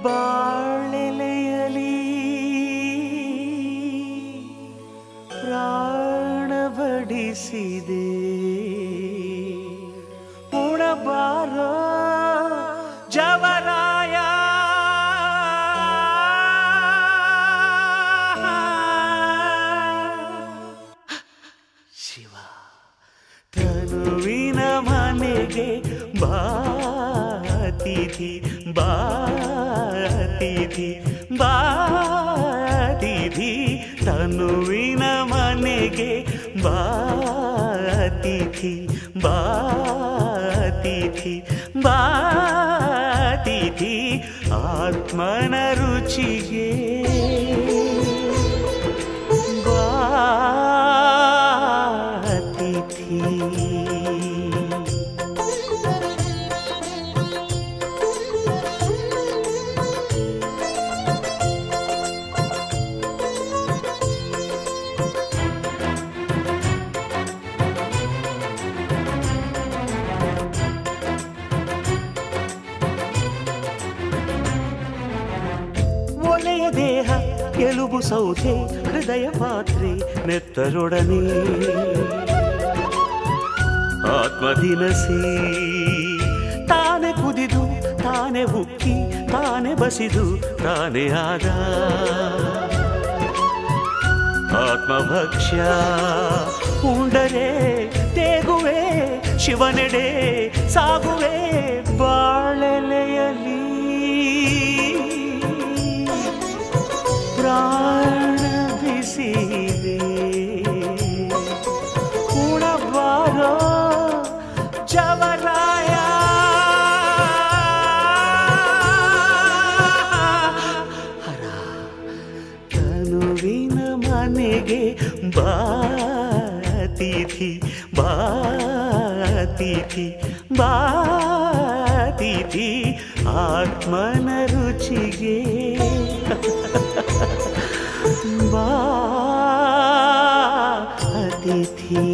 ಬಾಳೆಲೆಯಲಿ ಪ್ರಾಣಬಡಿಸಿದೆ ಉಣಬಾರೋ ಜವರಾಯ ಶಿವ ತನುವಿನ ಮನೆಗೆ ಬಾತಿಥಿ ಬಾತಿಥಿ ಬಾತಿಥಿ ತನುವಿನ ಮನೆಗೆ ಬಾತಿಥಿ ಬಾತಿಥಿ ಬಾತಿಥಿ ಆತ್ಮನ ರುಚಿಗೆ ಬಾತಿಥಿ ಒಲೆಯ ದೇಹ ಎಲುಬು ಸೌಧೆ ಹೃದಯ ಪಾತ್ರೆ ನೆತ್ತರೊಡನೆ ಆತ್ಮದಿನಸಿ ತಾನೆ ಕುದಿದು ತಾನೆ ಉಕ್ಕಿ ತಾನೆ ಬಸಿದು ತಾನೇ ಆದ ಆತ್ಮಭಕ್ಷ್ಯ ಉಂಡರೆ ತೇಗುವೆ ಶಿವನೆಡೆ ಸಾಗುವೆ ಬಾಳೆಲೆಯಲಿ ಪ್ರಾಣ ಬಿಸಿದೆ ಉಣಬಾರೋ ಜವರಾಯ ಹರ ತನುವಿನ ಮನೆಗೆ ಬಾತಿಥಿ ಬಾತಿಥಿ ಬಾತಿಥಿ ಆತ್ಮನ ರುಚಿಗೆ ಬಾ ಅತಿಥಿ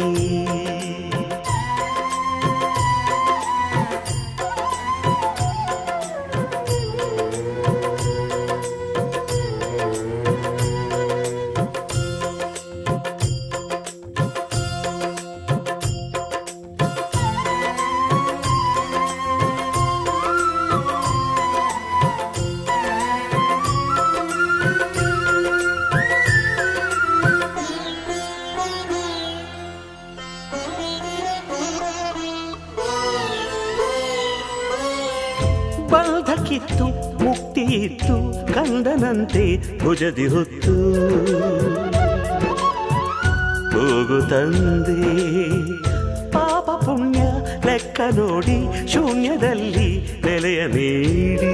ಬಂಧ ಕಿತ್ತು ಮುಕ್ತಿ ಇತ್ತು ಕಂದನಂತೆ ಭುಜದಿ ಹೊತ್ತು ಹೋಗು ತಂದೆ ಪಾಪ ಪುಣ್ಯ ಲೆಕ್ಕ ನೋಡಿ ಶೂನ್ಯದಲ್ಲಿ ನೆಲೆಯ ನೀಡಿ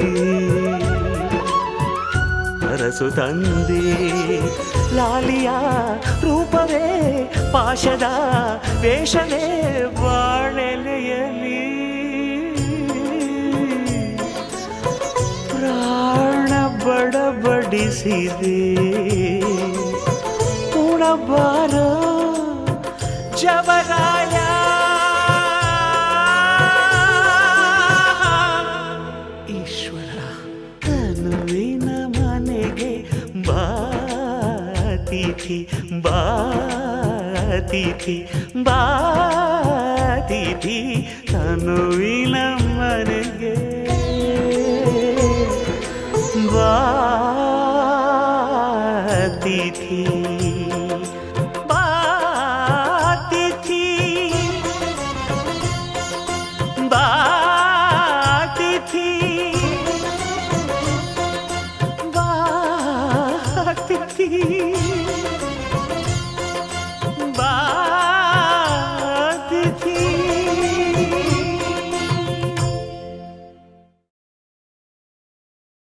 ಅರಸು ತಂದೆ ಲಾಲಿಯ ರೂಪವೇ ಪಾಶದ ವೇಷವೇ ಬಾಳೆಲೆಯಲಿ ಪ್ರಾಣ ಬಡಬಡಿಸಿದೆ ಉಣಬಾರೋ ಜವರಾಯ ಈಶ್ವರ ತನುವಿನ ಮನೆಗೆ ಬಾತಿಥಿ ಬಾತಿಥಿ ಬಾತಿಥಿ ತನುವಿನ ಮನೆಗೆ ಬಾತಿಥಿ